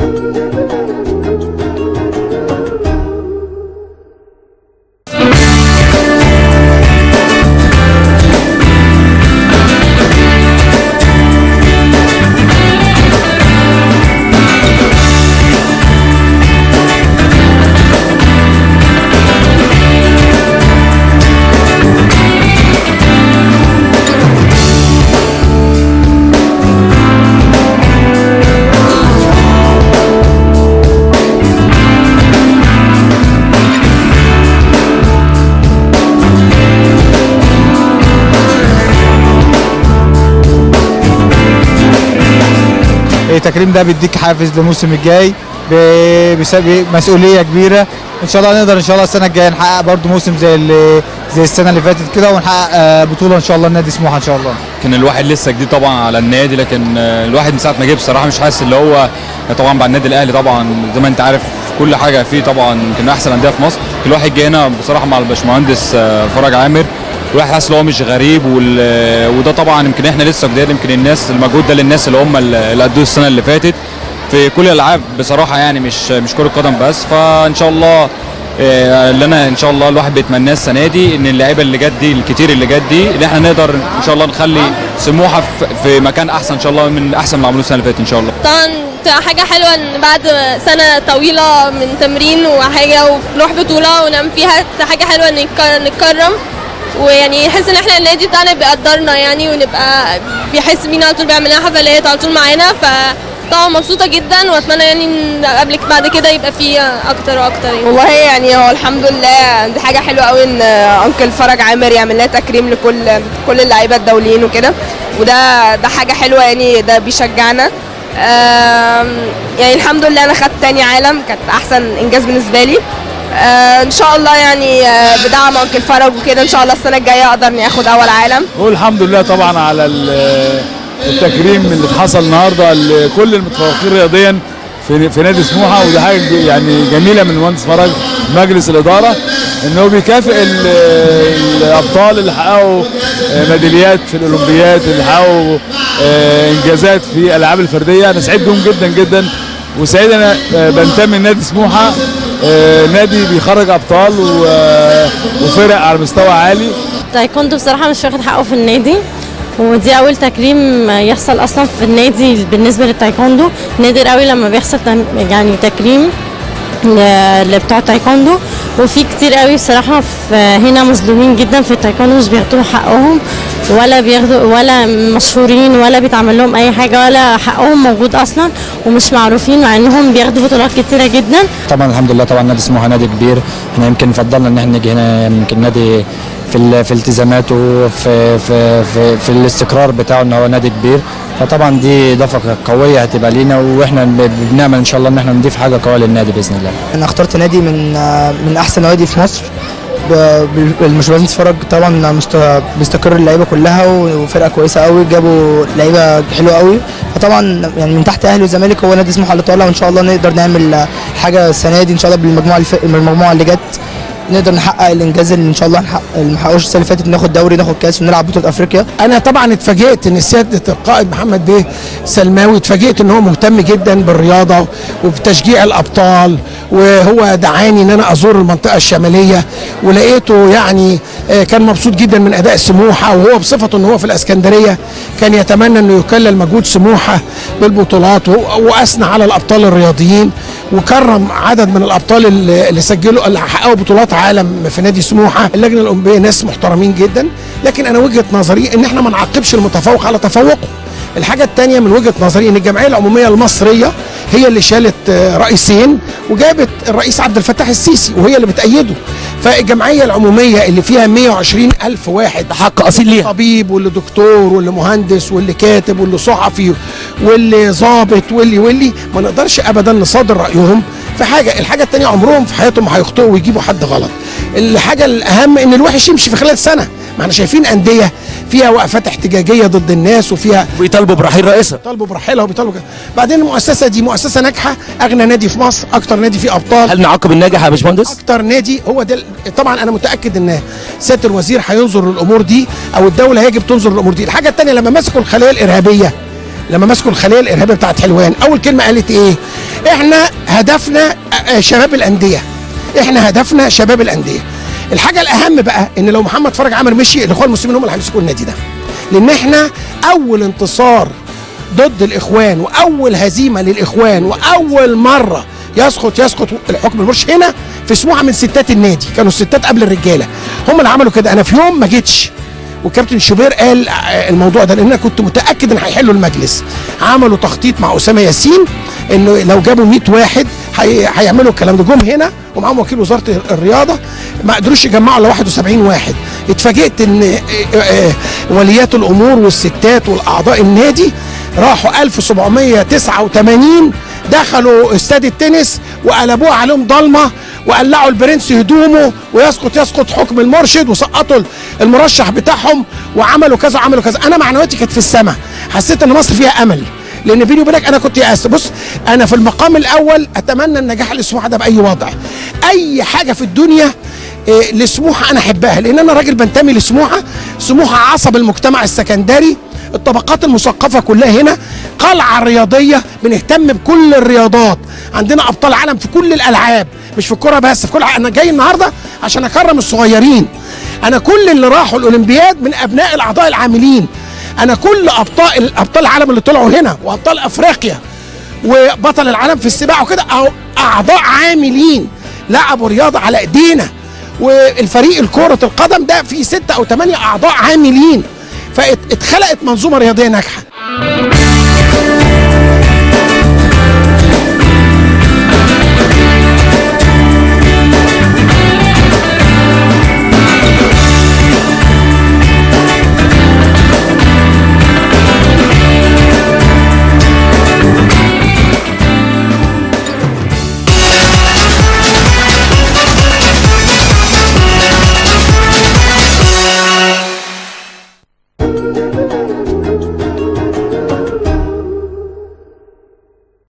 التكريم ده بيديك حافز للموسم الجاي ب- بسبب مسؤوليه كبيره ان شاء الله نقدر ان شاء الله السنه الجايه نحقق برضو موسم زي اللي زي السنه اللي فاتت كده ونحقق آه، بطوله ان شاء الله النادي سموحه ان شاء الله كان الواحد لسه جديد طبعا على النادي لكن آه، الواحد من ساعه ما جه بصراحه مش حاسس اللي هو طبعا بعد النادي الاهلي طبعا زي ما انت عارف كل حاجه فيه طبعا يمكن احسن انديه في مصر الواحد جه هنا بصراحه مع الباشمهندس آه، فرج عامر الواحد حاسس ان هو مش غريب وال- وده طبعا يمكن احنا لسه جداد يمكن الناس المجهود ده للناس اللي هم اللي ادوه السنه اللي فاتت في كل الالعاب بصراحه يعني مش مش كره قدم بس فان شاء الله آه، اللي انا ان شاء الله الواحد بيتمناه السنه دي ان اللعيبه اللي جت دي الكتير اللي جت دي ان احنا نقدر ان شاء الله نخلي سموحه في- في مكان احسن ان شاء الله من احسن من اللي عملوه السنه اللي فاتت ان شاء الله طبعا تبقى حاجة حلوة ان بعد سنة طويلة من تمرين وحاجة ونروح بطولة ونعمل فيها حاجة حلوة ان نتكر- نتكرم ويعني نحس ان احنا النادي بتاعنا بيقدرنا يعني ونبقى بيحس بينا على طول بيعمل لنا حفلات على طول معانا فطبعا مبسوطة جدا واتمنى يعني ان قبل بعد كده يبقى فيه اكتر واكتر يعني والله يعني هو الحمد لله دي حاجه حلوه قوي ان انكل فرج عامر يعمل لنا تكريم لكل كل اللعيبه الدوليين وكده وده ده حاجه حلوه يعني ده بيشجعنا آم، يعني الحمد لله انا خدت تاني عالم كانت احسن انجاز بالنسبه لي آه، ان شاء الله يعني آه، بدعم انكل فرج وكده ان شاء الله السنه الجايه اقدر اني اخد اول عالم والحمد لله طبعا على ال- التكريم اللي حصل النهارده لكل المتفوقين رياضيا في في نادي سموحه وده حاجه ج- يعني جميله من المهندس فرج مجلس الاداره ان هو بيكافئ ال- الابطال اللي حققوا آه، ميداليات في الاولمبيات اللي حققوا آه، انجازات في الالعاب الفرديه انا سعيد بهم جدا جدا وسعيد انا آه، بنتمي لنادي سموحه آه، نادي بيخرج ابطال و- آه، وفرق على مستوى عالي تايكوندو بصراحة مش واخد حقه في النادي ودي أول تكريم يحصل أصلا في النادي بالنسبة للتايكوندو نادر قوي لما بيحصل تم- يعني تكريم ل- لبتوع تايكوندو وفي كتير قوي بصراحة في هنا مظلومين جدا في التايكوندو مش بياخدوا حقهم ولا بياخدوا ولا مشهورين ولا بيتعمل لهم أي حاجة ولا حقهم موجود أصلا ومش معروفين مع إنهم بياخدوا بطولات كتيرة جدا طبعا الحمد لله طبعا نادي سموحه نادي كبير احنا يمكن فضلنا ان احنا نيجي هنا يمكن نادي في ال- في التزاماته في في في, في الاستقرار بتاعه ان هو نادي كبير فطبعا دي اضافه قويه هتبقى لينا واحنا ب- بنعمل ان شاء الله ان احنا نضيف حاجه قويه للنادي باذن الله انا اخترت نادي من من احسن نوادي في مصر المشروع فرج طبعا مست- بيستقر اللعيبه كلها وفرقه كويسه قوي جابوا لعيبه حلوه قوي فطبعا يعني من تحت اهلي والزمالك هو نادي سموحه اللي طالع وان شاء الله نقدر نعمل حاجه السنه دي ان شاء الله بالمجموعه الف... بالمجموعه اللي جت نقدر نحقق الانجاز اللي ان شاء الله نحقق اللي ما حققوش السنه اللي فاتت ناخد دوري ناخد كاس ونلعب بطوله افريقيا انا طبعا اتفاجئت ان سياده القائد محمد بيه سلماوي اتفاجئت ان هو مهتم جدا بالرياضه وبتشجيع الابطال وهو دعاني ان انا ازور المنطقه الشماليه ولقيته يعني آه، كان مبسوط جدا من اداء سموحه وهو بصفته ان هو في الاسكندريه كان يتمنى انه يكلل مجهود سموحه بالبطولات و- واثنى على الابطال الرياضيين وكرم عدد من الابطال اللي اللي سجلوا اللي حققوا بطولات عالم في نادي سموحه اللجنه الاولمبيه ناس محترمين جدا لكن انا وجهه نظري ان احنا ما نعاقبش المتفوق على تفوقه الحاجة الثانية من وجهة نظري ان الجمعية العمومية المصرية هي اللي شالت آه، رئيسين وجابت الرئيس عبد الفتاح السيسي وهي اللي بتأيده فالجمعية العمومية اللي فيها 120 ألف واحد حق أصيل ليها طبيب واللي دكتور واللي مهندس واللي كاتب واللي صحفي واللي ظابط واللي واللي ما نقدرش أبدا نصادر رأيهم في حاجة الحاجة التانية عمرهم في حياتهم ما هيخطئوا ويجيبوا حد غلط الحاجة الأهم إن الوحش يمشي في خلال سنة ما احنا شايفين أندية فيها وقفات احتجاجية ضد الناس وفيها بيطالبوا برحيل رئيسها بيطالبوا برحيلها وبيطالبوا كده. بعدين المؤسسة دي مؤسسة ناجحة أغنى نادي في مصر أكتر نادي فيه أبطال هل نعاقب الناجح يا باشمهندس؟ اكتر نادي هو ده طبعا انا متاكد ان سياده الوزير هينظر للامور دي او الدوله يجب تنظر للامور دي الحاجه الثانيه لما مسكوا الخلايا الارهابيه لما مسكوا الخليه الارهابيه بتاعت حلوان اول كلمه قالت ايه احنا هدفنا آه، آه، شباب الانديه احنا هدفنا شباب الانديه الحاجه الاهم بقى ان لو محمد فرج عامر مشي الاخوان المسلمين هم اللي هيمسكوا النادي ده لان احنا اول انتصار ضد الاخوان واول هزيمه للاخوان واول مره يسقط يسقط الحكم المرشد هنا في سموحه من ستات النادي كانوا الستات قبل الرجاله هم اللي عملوا كده انا في يوم ما جيتش وكابتن شوبير قال آه، الموضوع ده لان انا كنت متاكد ان هيحلوا المجلس عملوا تخطيط مع اسامه ياسين انه لو جابوا 100 واحد هي- هيعملوا الكلام ده جم هنا ومعاهم وكيل وزاره الرياضه ما قدروش يجمعوا الا 71 واحد اتفاجئت ان آه، آه، وليات الامور والستات والاعضاء النادي راحوا 1789 دخلوا استاد التنس وقلبوه عليهم ضلمه وقلعوا البرنس هدومه ويسقط يسقط حكم المرشد وسقطوا المرشح بتاعهم وعملوا كذا وعملوا كذا انا معنوياتي كانت في السماء حسيت ان مصر فيها امل لان بيني وبينك انا كنت يأس بص انا في المقام الاول اتمنى النجاح لسموحه ده باي وضع اي حاجه في الدنيا إيه، لسموحه انا احبها لان انا راجل بنتمي لسموحه سموحه عصب المجتمع السكندري الطبقات المثقفه كلها هنا قلعه رياضيه بنهتم بكل الرياضات عندنا ابطال عالم في كل الالعاب مش في الكوره بس في كل ح- انا جاي النهارده عشان اكرم الصغيرين انا كل اللي راحوا الاولمبياد من ابناء الاعضاء العاملين انا كل ابطال ابطال العالم اللي طلعوا هنا وابطال افريقيا وبطل العالم في السباحه وكده أهو اعضاء عاملين لعبوا رياضه على ايدينا والفريق الكرة القدم ده فيه ستة أو ثمانية أعضاء عاملين فاتخلقت منظومة رياضية ناجحة